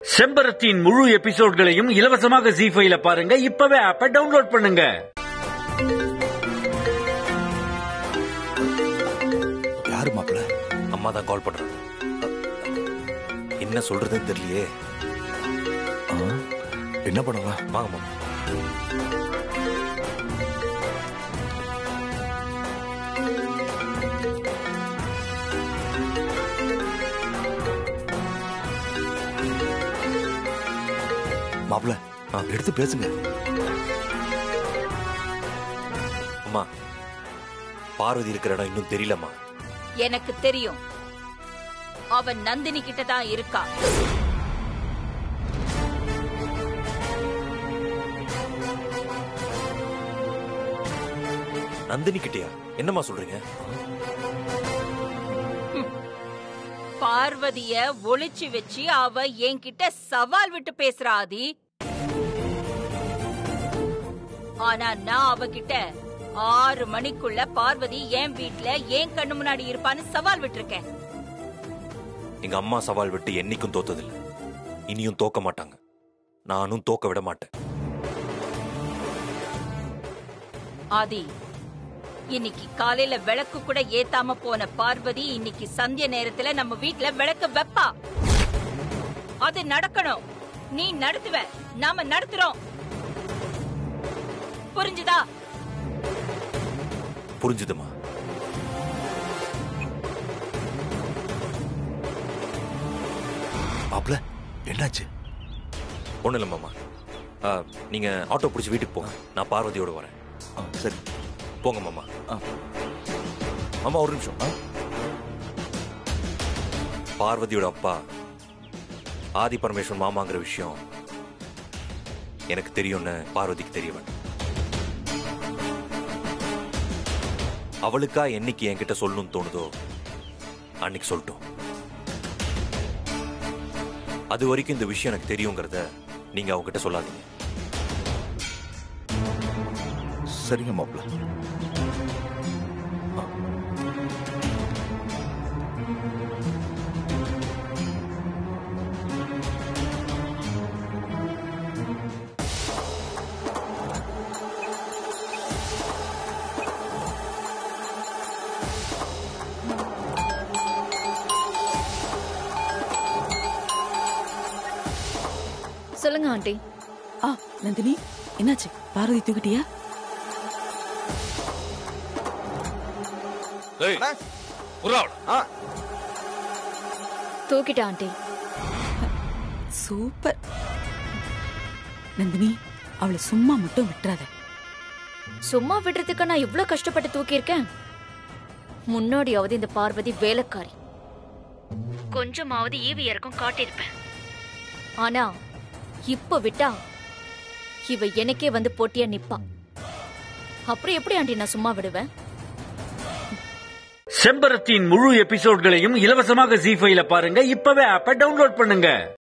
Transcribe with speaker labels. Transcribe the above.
Speaker 1: செம்பரத்தின் முழு எபிசோட்களையும் இலவசமாக ஜி ஃபைல பாருங்க இப்பவே ஆப்ப டவுன்லோட் பண்ணுங்க
Speaker 2: யாரு மாப்பிள்ள
Speaker 3: அம்மா தான் கால் பண்றாங்க என்ன சொல்றதுன்னு தெரியலையே
Speaker 2: என்ன பண்ணலாம்
Speaker 3: வாங்க மாமா
Speaker 2: மாப்பிள்ள
Speaker 3: ஆ.
Speaker 2: எடுத்து பேசுங்க
Speaker 3: அம்மா பார்வதி இருக்கிற இடம் இன்னும் தெரியலம்மா
Speaker 4: எனக்கு தெரியும் அவன் நந்தினி கிட்ட தான் இருக்கா
Speaker 3: நந்தினி கிட்டயா என்னம்மா சொல்றீங்க
Speaker 4: பார்வதிய ஒளிச்சு வச்சு அவ என்கிட்ட சவால் விட்டு பேசுறா ஆதி ஆனா நான் அவகிட்ட ஆறு மணிக்குள்ள பார்வதி என் வீட்ல ஏன் கண்ணு முன்னாடி இருப்பான்னு சவால் விட்டிருக்கேன்
Speaker 3: எங்க அம்மா சவால் விட்டு என்னைக்கும் தோத்ததில்ல இனியும் தோக்க மாட்டாங்க நானும் தோக்க விட மாட்டேன்
Speaker 4: ஆதி இன்னைக்கு காலையில விளக்கு கூட ஏத்தாம போன பார்வதி இன்னைக்கு சந்திய நேரத்துல நம்ம வீட்ல விளக்கு வெப்பா அது நடக்கணும் நீ நடத்துவ நாம நடத்துறோம் புரிஞ்சுதா
Speaker 3: புரிஞ்சுதுமா
Speaker 2: மாப்பிள்ள என்னாச்சு
Speaker 3: ஒண்ணு இல்ல மாமா ஆ, நீங்க ஆட்டோ பிடிச்சி வீட்டுக்கு போங்க நான் பார்வதியோட வரேன்
Speaker 2: ஆ, சரி
Speaker 3: போங்க மாமா
Speaker 2: ஆ.
Speaker 3: மாமா ஒரு நிமிஷம்
Speaker 2: ஆ.
Speaker 3: பார்வதியோட அப்பா ஆதி பரமேஸ்வரன் மாமாங்கிற விஷயம் எனக்கு தெரியும்னு பார்வதிக்கு தெரிய வேண்டாம் அவளுக்கா என்னைக்கு என்கிட்ட சொல்லணும்னு தோணுதோ அன்னைக்கு சொல்லட்டும் அது வரைக்கும் இந்த விஷயம் எனக்கு தெரியுங்கிறத நீங்க அவங்ககிட்ட சொல்லாதீங்க
Speaker 2: சரிங்க மாப்பிள்ள
Speaker 5: சொல்லுங்க ஆண்டி
Speaker 6: ஆ நந்தினி என்னாச்சு பார்வதி தூக்கிட்டியா
Speaker 5: தூக்கிட்டேன் ஆண்டி
Speaker 6: சூப்பர் நந்தினி அவளை சும்மா மட்டும் விட்டுறாத
Speaker 5: சும்மா விடுறதுக்கு நான் இவ்ளோ கஷ்டப்பட்டு தூக்கியிருக்கேன் முன்னாடியாவது இந்த பார்வதி வேலைக்காரி கொஞ்சமாவது ஈவி இறக்கம் காட்டியிருப்பேன் ஆனா இப்ப விட்டா இவ எனக்கே வந்து போட்டியா நிப்பா அப்புறம் எப்படி ஆண்டி நான் சும்மா விடுவேன்
Speaker 1: செம்பரத்தின் முழு எபிசோட்களையும் இலவசமாக ஜி ஃபைல பாருங்க இப்பவே ஆப்ப டவுன்லோட் பண்ணுங்க